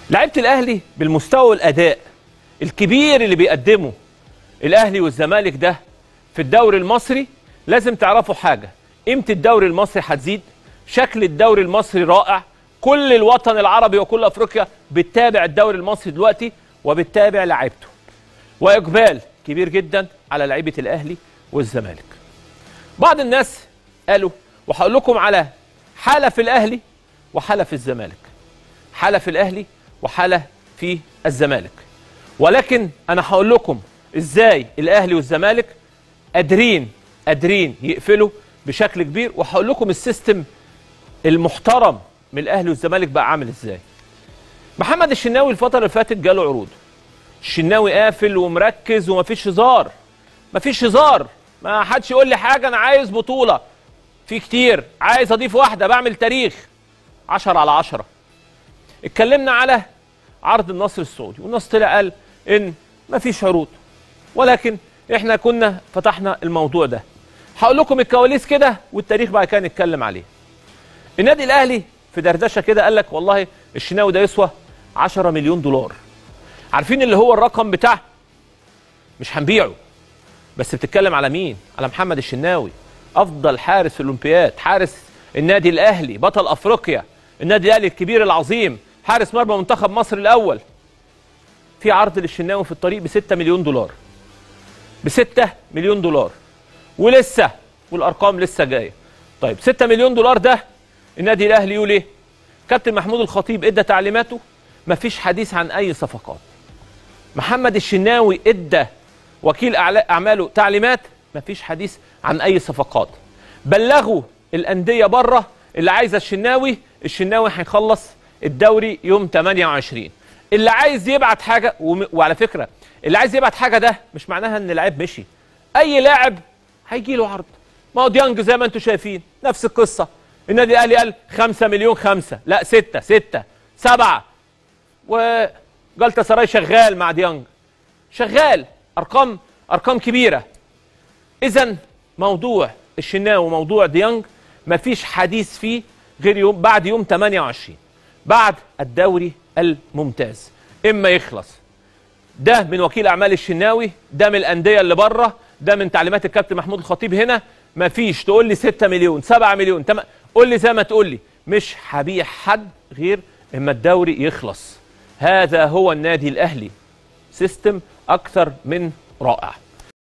لعيبه الاهلي بالمستوى والاداء الكبير اللي بيقدمه الاهلي والزمالك ده في الدوري المصري لازم تعرفوا حاجه قيمه الدوري المصري هتزيد شكل الدوري المصري رائع كل الوطن العربي وكل افريقيا بتتابع الدوري المصري دلوقتي وبتتابع لعيبته واقبال كبير جدا على لعيبه الاهلي والزمالك بعض الناس قالوا وهقول لكم على حاله في الاهلي وحاله في الزمالك حاله في الاهلي وحاله في الزمالك ولكن انا هقول لكم ازاي الاهلي والزمالك قادرين قادرين يقفلوا بشكل كبير وهقول لكم السيستم المحترم من الاهلي والزمالك بقى عامل ازاي محمد الشناوي الفتره اللي فاتت جاله عروض الشناوي قافل ومركز ومفيش هزار مفيش هزار ما حدش يقول لي حاجه انا عايز بطوله في كتير عايز اضيف واحده بعمل تاريخ 10 على 10 اتكلمنا على عرض النصر السعودي والنصر طلع قال ان مفيش عروض ولكن احنا كنا فتحنا الموضوع ده هقول لكم الكواليس كده والتاريخ بعد كده نتكلم عليه النادي الاهلي في دردشه كده قال لك والله الشناوي ده يسوى 10 مليون دولار عارفين اللي هو الرقم بتاع مش هنبيعه بس بتتكلم على مين على محمد الشناوي افضل حارس في الاولمبياد حارس النادي الاهلي بطل افريقيا النادي الاهلي الكبير العظيم حارس مرمى منتخب مصر الاول في عرض للشناوي في الطريق ب 6 مليون دولار ب 6 مليون دولار ولسه والارقام لسه جايه طيب 6 مليون دولار ده النادي الاهلي يقول ايه كابتن محمود الخطيب ادى تعليماته مفيش حديث عن اي صفقات محمد الشناوي ادى وكيل اعماله تعليمات مفيش حديث عن اي صفقات بلغوا الانديه بره اللي عايزه الشناوي الشناوي هيخلص الدوري يوم 28 اللي عايز يبعت حاجه وم... وعلى فكره اللي عايز يبعت حاجه ده مش معناها ان اللاعب مشي اي لاعب هيجي له عرض ما هو ديانج زي ما انتم شايفين نفس القصه النادي الاهلي قال 5 مليون 5 لا 6 6 7 وجلطة سراي شغال مع ديانج شغال ارقام ارقام كبيره اذا موضوع الشناوي وموضوع ديانج مفيش حديث فيه غير يوم بعد يوم 28 بعد الدوري الممتاز اما يخلص ده من وكيل اعمال الشناوي ده من الانديه اللي بره ده من تعليمات الكابتن محمود الخطيب هنا مفيش تقول لي 6 مليون 7 مليون تم... قول لي زي ما تقول لي مش هبيع حد غير اما الدوري يخلص هذا هو النادي الاهلي سيستم اكثر من رائع